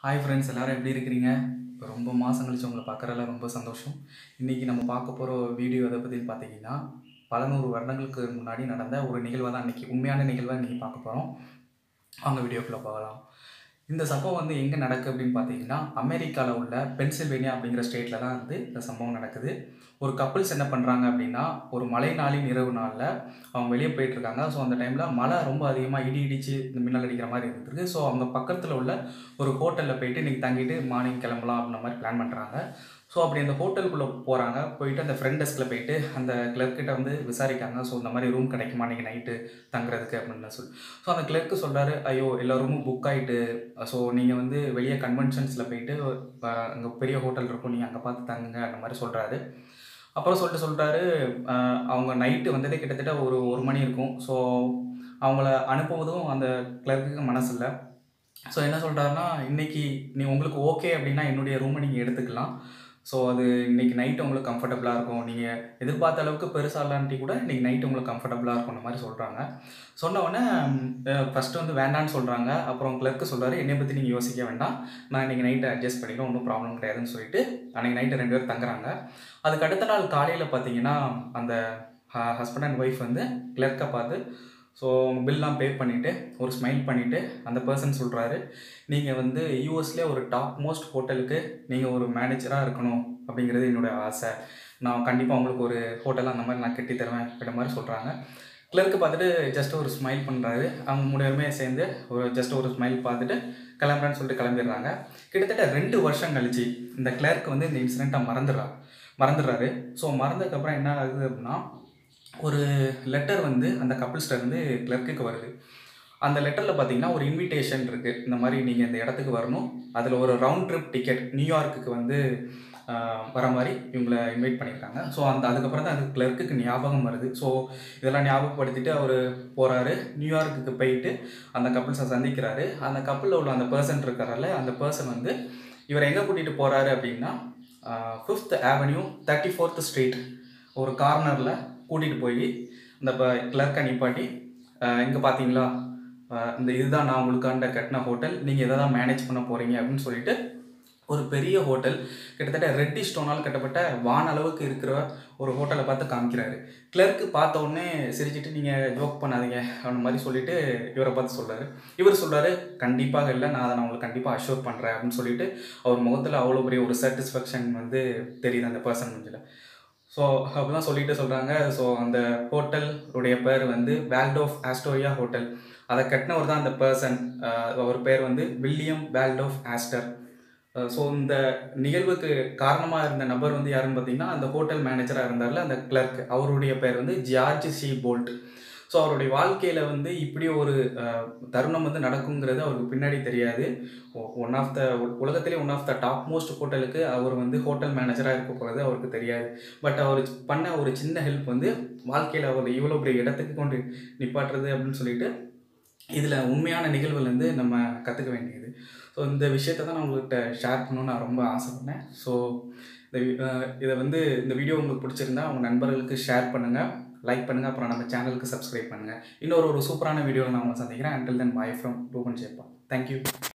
hi friends எல்லாரும் எப்படி இருக்கிறீங்க ரொம்ப மாதம் கழிச்சு உங்களை பார்க்குறதுல ரொம்ப சந்தோஷம் இன்றைக்கி நம்ம பார்க்க போகிற வீடியோ எதை பற்றின்னு பார்த்தீங்கன்னா பல நூறு வருடங்களுக்கு முன்னாடி நடந்த ஒரு நிகழ்வை தான் இன்றைக்கி உண்மையான நிகழ்வை இன்றைக்கி பார்க்க போகிறோம் அவங்க வீடியோக்குள்ளே போகலாம் இந்த சம்பவம் வந்து எங்கே நடக்குது அப்படின்னு பார்த்தீங்கன்னா அமெரிக்காவில் உள்ள பென்சில்வேனியா அப்படிங்கிற ஸ்டேட்டில் தான் வந்து இந்த சம்பவம் நடக்குது ஒரு கப்பிள்ஸ் என்ன பண்ணுறாங்க அப்படின்னா ஒரு மழை நாளின் இரவு நாளில் அவங்க வெளியே போயிட்டு இருக்காங்க ஸோ அந்த டைமில் மழை ரொம்ப அதிகமாக இடி இடிச்சு இந்த மின்னல் அடிக்கிற மாதிரி இருந்திருக்கு ஸோ அவங்க பக்கத்தில் உள்ள ஒரு ஹோட்டலில் போயிட்டு இன்றைக்கி தங்கிட்டு மார்னிங் கிளம்பலாம் அப்படின்ற மாதிரி பிளான் பண்ணுறாங்க ஸோ அப்படி அந்த ஹோட்டலுக்குள்ளே போகிறாங்க போயிட்டு அந்த ஃப்ரெண்ட் டெஸ்கில் போயிட்டு அந்த கிளர்க்கிட்ட வந்து விசாரிக்காங்க ஸோ இந்த மாதிரி ரூம் கிடைக்குமா நீங்கள் நைட்டு தங்குறதுக்கு அப்படின்னு சொல்லி ஸோ அந்த கிளர்க்கு சொல்கிறாரு ஐயோ எல்லா ரூமும் புக் ஆகிட்டு ஸோ நீங்கள் வந்து வெளியே கன்வென்ஷன்ஸில் போயிட்டு அங்கே பெரிய ஹோட்டல் இருக்கும் நீங்கள் அங்கே பார்த்து தங்குங்க அந்த மாதிரி சொல்கிறாரு அப்புறம் சொல்லிட்டு சொல்கிறாரு அவங்க நைட்டு வந்ததே கிட்டத்தட்ட ஒரு ஒரு மணி இருக்கும் ஸோ அவங்கள அனுப்புவதும் அந்த கிளர்க்குக்கு மனசு இல்லை ஸோ என்ன சொல்கிறாருன்னா இன்றைக்கி நீ உங்களுக்கு ஓகே அப்படின்னா என்னுடைய ரூமை நீங்கள் எடுத்துக்கலாம் ஸோ அது இன்றைக்கி நைட்டு உங்களுக்கு கம்ஃபர்டபுளாக இருக்கும் நீங்கள் எதிர்பார்த்த அளவுக்கு பெருசாக இல்லாட்டி கூட இன்றைக்கி நைட்டு உங்களுக்கு கம்ஃபர்டபுளாக இருக்கும்ன்ற மாதிரி சொல்கிறாங்க சொன்ன உடனே ஃபஸ்ட்டு வந்து வேண்டான்னு சொல்கிறாங்க அப்புறம் கிளர்க்கு சொல்கிறாரு என்னை பற்றி நீங்கள் யோசிக்க வேண்டாம் நான் இன்றைக்கி நைட்டு அட்ஜஸ்ட் பண்ணிக்கிறேன் ஒன்றும் ப்ராப்ளம் கிடையாதுன்னு சொல்லிட்டு அன்றைக்கி நைட்டு ரெண்டு பேரும் தங்குறாங்க அதுக்கு அடுத்த நாள் காலையில் பார்த்தீங்கன்னா அந்த ஹஸ்பண்ட் அண்ட் ஒய்ஃப் வந்து கிளர்க்கை பார்த்து ஸோ பில்லாம் பே பண்ணிவிட்டு ஒரு ஸ்மைல் பண்ணிவிட்டு அந்த பர்சன் சொல்கிறாரு நீங்கள் வந்து யூஎஸ்லேயே ஒரு டாப் மோஸ்ட் ஹோட்டலுக்கு நீங்கள் ஒரு மேனேஜராக இருக்கணும் அப்படிங்கிறது என்னுடைய ஆசை நான் கண்டிப்பாக உங்களுக்கு ஒரு ஹோட்டல் அந்த மாதிரி நான் கட்டி தருவேன் அப்படின்ற மாதிரி சொல்கிறாங்க கிளர்க்கு பார்த்துட்டு ஜஸ்ட் ஒரு ஸ்மைல் பண்ணுறாரு அவங்க மூணு பேருமே சேர்ந்து ஒரு ஜஸ்ட் ஒரு ஸ்மைல் பார்த்துட்டு கிளம்புறேன்னு சொல்லிட்டு கிளம்பிடுறாங்க கிட்டத்தட்ட ரெண்டு வருஷம் கழிச்சு இந்த கிளர்க்கு வந்து இந்த இன்சிடெண்ட்டை மறந்துடுறா மறந்துடுறாரு ஸோ மறந்ததுக்கப்புறம் என்ன ஆகுது அப்படின்னா ஒரு லெட்டர் வந்து அந்த கப்பிள்ஸ்ட இருந்து கிளர்க்குக்கு வருது அந்த லெட்டரில் பார்த்தீங்கன்னா ஒரு இன்விடேஷன் இருக்குது இந்த மாதிரி நீங்கள் இந்த இடத்துக்கு வரணும் அதில் ஒரு ரவுண்ட் ட்ரிப் டிக்கெட் நியூயார்க்குக்கு வந்து வர மாதிரி இவங்களை இன்வைட் பண்ணியிருக்காங்க ஸோ அந்த அதுக்கப்புறம் தான் அது கிளர்க்குக்கு ஞாபகம் வருது ஸோ இதெல்லாம் ஞாபகப்படுத்திட்டு அவர் போகிறாரு நியூயார்க்குக்கு போயிட்டு அந்த கப்பிள்ஸை சந்திக்கிறாரு அந்த கப்பிளில் உள்ள அந்த பர்சன் இருக்கிறால அந்த பர்சன் வந்து இவர் எங்கே கூட்டிகிட்டு போகிறாரு அப்படின்னா Fifth Avenue Thirty Fourth Street ஒரு கார்னரில் கூட்டிகிட்டு போய் இந்த இப்போ கிளர்க்கை நிப்பாட்டி இங்கே பார்த்தீங்களா இந்த இதுதான் நான் உங்களுக்காண்ட கட்டின ஹோட்டல் நீங்கள் எதை தான் மேனேஜ் பண்ண போகிறீங்க அப்படின்னு சொல்லிட்டு ஒரு பெரிய ஹோட்டல் கிட்டத்தட்ட ரெட்டி ஸ்டோனால் கட்டப்பட்ட வான அளவுக்கு இருக்கிற ஒரு ஹோட்டலை பார்த்து காமிக்கிறாரு கிளர்க்கு பார்த்த உடனே சிரிச்சிட்டு நீங்கள் ஜோக் பண்ணாதீங்க அந்த மாதிரி சொல்லிட்டு இவரை பார்த்து சொல்கிறாரு இவர் சொல்கிறாரு கண்டிப்பாக இல்லை நான் அதை நான் உங்களுக்கு கண்டிப்பாக அஷ்யூர் பண்ணுறேன் அப்படின்னு சொல்லிட்டு அவர் முகத்தில் அவ்வளோ பெரிய ஒரு சாட்டிஸ்ஃபேக்ஷன் வந்து தெரியுது அந்த பர்சன் முடியல ஸோ அப்படி தான் சொல்லிட்டு சொல்கிறாங்க ஸோ அந்த ஹோட்டல் உடைய பேர் வந்து வேல்டோஃப் ஆஸ்டோரியா ஹோட்டல் அதை கட்டினவர் தான் அந்த பர்சன் அவர் பேர் வந்து வில்லியம் வேல்டோஃப் ஆஸ்டர் ஸோ இந்த நிகழ்வுக்கு காரணமாக இருந்த நபர் வந்து யாருன்னு பார்த்தீங்கன்னா அந்த ஹோட்டல் மேனேஜராக இருந்தார்ல அந்த கிளர்க் அவருடைய பேர் வந்து ஜார்ஜ் சி போல்ட் ஸோ அவருடைய வாழ்க்கையில் வந்து இப்படி ஒரு தருணம் வந்து நடக்குங்கிறது அவருக்கு பின்னாடி தெரியாது ஒன் ஆஃப் த உலகத்திலே one of the top most ஹோட்டலுக்கு அவர் வந்து ஹோட்டல் மேனேஜராக இருக்க போகிறது அவருக்கு தெரியாது பட் அவர் பண்ண ஒரு சின்ன ஹெல்ப் வந்து வாழ்க்கையில் அவர் இவ்வளோ பெரிய இடத்துக்கு கொண்டு நிப்பாட்டுறது அப்படின்னு சொல்லிட்டு இதில் உண்மையான நிகழ்வுலேருந்து நம்ம கற்றுக்க வேண்டியது ஸோ இந்த விஷயத்தை தான் நான் உங்கள்கிட்ட ஷேர் பண்ணணும்னு நான் ரொம்ப ஆசைப்பட்டேன் ஸோ இந்த இதை வந்து இந்த வீடியோ உங்களுக்கு பிடிச்சிருந்தா உங்கள் நண்பர்களுக்கு ஷேர் பண்ணுங்கள் லைக் பண்ணுங்கள் அப்புறம் நம்ம சேனலுக்கு சப்ஸ்கிரைப் பண்ணுங்கள் இன்னொரு ஒரு சூப்பரான வீடியோவில் நான் உங்களை சந்திக்கிறேன் until then bye from Ruben சேப்பா தேங்க்யூ